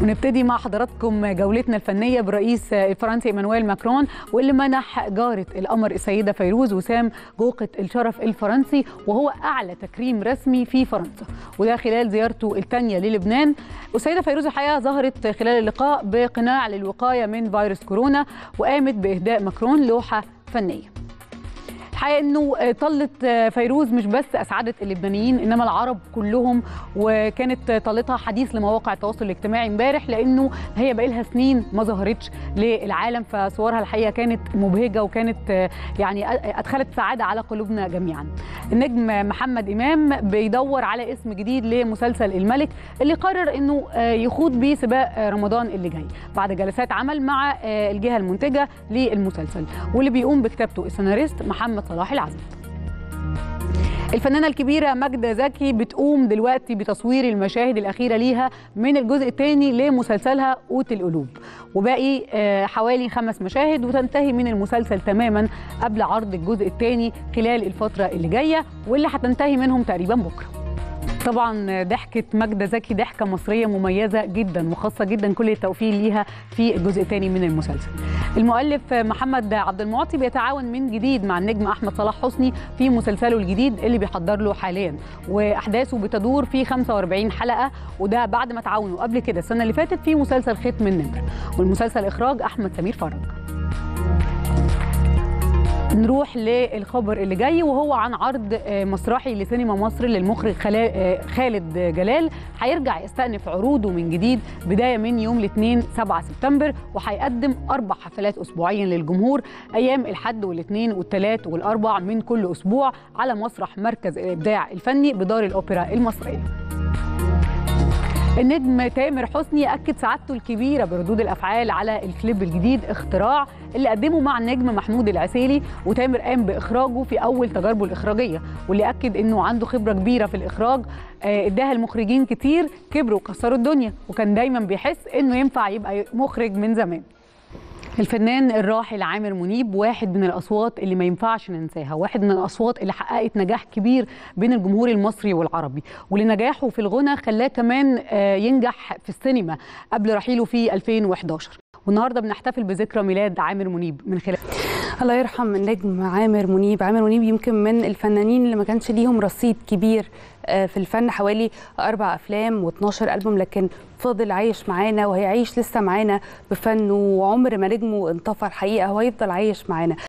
ونبتدي مع حضراتكم جولتنا الفنيه برئيس الفرنسي ايمانويل ماكرون واللي منح جاره القمر السيده فيروز وسام جوقه الشرف الفرنسي وهو اعلى تكريم رسمي في فرنسا وده خلال زيارته الثانيه للبنان السيده فيروز الحقيقه ظهرت خلال اللقاء بقناع للوقايه من فيروس كورونا وقامت باهداء ماكرون لوحه فنيه الحقيقه انه طلت فيروز مش بس اسعدت اللبنانيين انما العرب كلهم وكانت طلتها حديث لمواقع التواصل الاجتماعي امبارح لانه هي بقى لها سنين ما ظهرتش للعالم فصورها الحقيقه كانت مبهجه وكانت يعني ادخلت سعاده على قلوبنا جميعا. النجم محمد امام بيدور على اسم جديد لمسلسل الملك اللي قرر انه يخوض بيه سباق رمضان اللي جاي بعد جلسات عمل مع الجهه المنتجه للمسلسل واللي بيقوم بكتابته السيناريست محمد صلاح العزب الفنانه الكبيره ماجده زكي بتقوم دلوقتي بتصوير المشاهد الاخيره ليها من الجزء الثاني لمسلسلها قوت القلوب وباقي حوالي خمس مشاهد وتنتهي من المسلسل تماما قبل عرض الجزء الثاني خلال الفتره اللي جايه واللي هتنتهي منهم تقريبا بكره طبعا ضحكه ماجده زكي ضحكه مصريه مميزه جدا وخاصه جدا كل التوفيق ليها في الجزء الثاني من المسلسل. المؤلف محمد عبد المعطي بيتعاون من جديد مع النجم احمد صلاح حسني في مسلسله الجديد اللي بيحضر له حاليا واحداثه بتدور في 45 حلقه وده بعد ما تعاونوا قبل كده السنه اللي فاتت في مسلسل ختم النمر والمسلسل اخراج احمد سمير فرج. نروح للخبر اللي جاي وهو عن عرض مسرحي لسينما مصر للمخرج خالد جلال هيرجع يستأنف عروضه من جديد بدايه من يوم الاثنين 7 سبتمبر وهيقدم اربع حفلات اسبوعيا للجمهور ايام الاحد والاثنين والثلاث والاربع من كل اسبوع على مسرح مركز الابداع الفني بدار الاوبرا المصريه. النجم تامر حسني اكد سعادته الكبيره بردود الافعال على الكليب الجديد اختراع اللي قدمه مع النجم محمود العسيلي وتامر قام باخراجه في اول تجاربه الاخراجيه واللي اكد انه عنده خبره كبيره في الاخراج اداها المخرجين كتير كبروا وكسروا الدنيا وكان دايما بيحس انه ينفع يبقى مخرج من زمان الفنان الراحل عامر منيب واحد من الاصوات اللي ما ينفعش ننساها واحد من الاصوات اللي حققت نجاح كبير بين الجمهور المصري والعربي ولنجاحه في الغنى خلاه كمان ينجح في السينما قبل رحيله في 2011 والنهارده بنحتفل بذكرى ميلاد عامر منيب من خلال الله يرحم النجم عامر منيب عامر منيب يمكن من الفنانين اللي ما كانش ليهم رصيد كبير في الفن حوالي أربع أفلام و12 ألبوم لكن فضل عايش معانا وهيعيش لسه معانا بفنه وعمر ما نجمه انطفى الحقيقة هو هيفضل عايش معانا